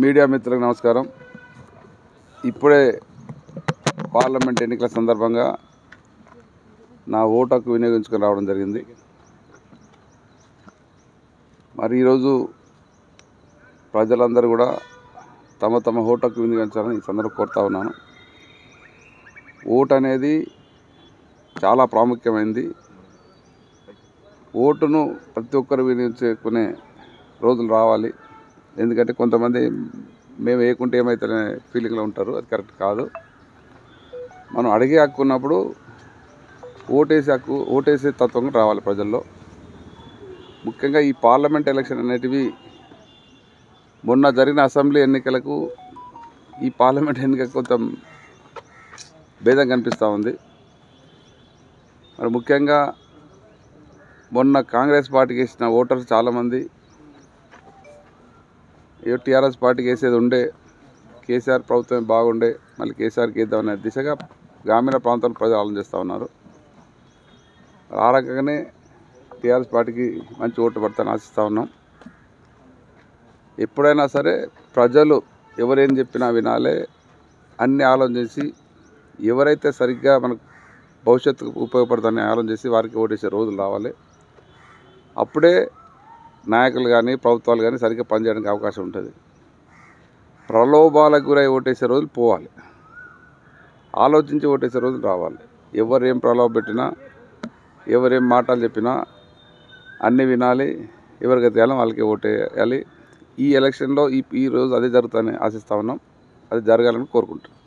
media మిత్రులకు నమస్కారం ఇప్పుడే పార్లమెంట్ ఎన్నికల సందర్భంగా నా ఓటు హక్కు వినియోగించుకొని రావడం జరిగింది మరి ఈరోజు ప్రజలందరూ కూడా తమ తమ ఓటు హక్కు వినియోగించాలని ఈ సందర్భం కోరుతా ఉన్నాను ఓటు అనేది చాలా ప్రాముఖ్యమైనది ఓటును ప్రతి ఒక్కరు వినియోగించుకునే రోజులు రావాలి ఎందుకంటే కొంతమంది మేము వేయకుంటే ఏమవుతుందనే ఫీలింగ్లో ఉంటారు అది కరెక్ట్ కాదు మనం అడిగే హక్కు ఉన్నప్పుడు ఓటేసే హక్కు ఓటేసే తత్వం కూడా రావాలి ప్రజల్లో ముఖ్యంగా ఈ పార్లమెంట్ ఎలక్షన్ అనేటివి మొన్న జరిగిన అసెంబ్లీ ఎన్నికలకు ఈ పార్లమెంట్ ఎన్నికకు కొంత భేదం కనిపిస్తూ ఉంది మరి ముఖ్యంగా మొన్న కాంగ్రెస్ పార్టీకి వేసిన ఓటర్స్ చాలామంది ఏ టీఆర్ఎస్ పార్టీకి వేసేది ఉండే కేసీఆర్ ప్రభుత్వం బాగుండే మళ్ళీ కేసీఆర్కి వేద్దామనే దిశగా గ్రామీణ ప్రాంతాల ప్రజలు ఆలోచిస్తూ ఉన్నారు ఆ రకంగానే టీఆర్ఎస్ పార్టీకి మంచి ఓటు పడతాను ఆశిస్తూ ఉన్నాం ఎప్పుడైనా సరే ప్రజలు ఎవరేం చెప్పినా వినాలే అన్ని ఆలోచించి ఎవరైతే సరిగ్గా మనకు భవిష్యత్తుకు ఉపయోగపడతారని ఆలోచన చేసి వారికి ఓటేసే రోజులు రావాలి అప్పుడే నాయకులు కానీ ప్రభుత్వాలు కానీ సరిగ్గా పనిచేయడానికి అవకాశం ఉంటుంది ప్రలోభాలకు గురై ఓటేసే రోజులు పోవాలి ఆలోచించి ఓటేసే రోజులు రావాలి ఎవరేం ప్రలోభ పెట్టినా ఎవరేం మాటలు చెప్పినా అన్నీ వినాలి ఎవరికి తేలం వాళ్ళకి ఓటేయాలి ఈ ఎలక్షన్లో ఈ ఈ రోజు అదే జరుగుతుందని ఆశిస్తా ఉన్నాం అది జరగాలని కోరుకుంటున్నాం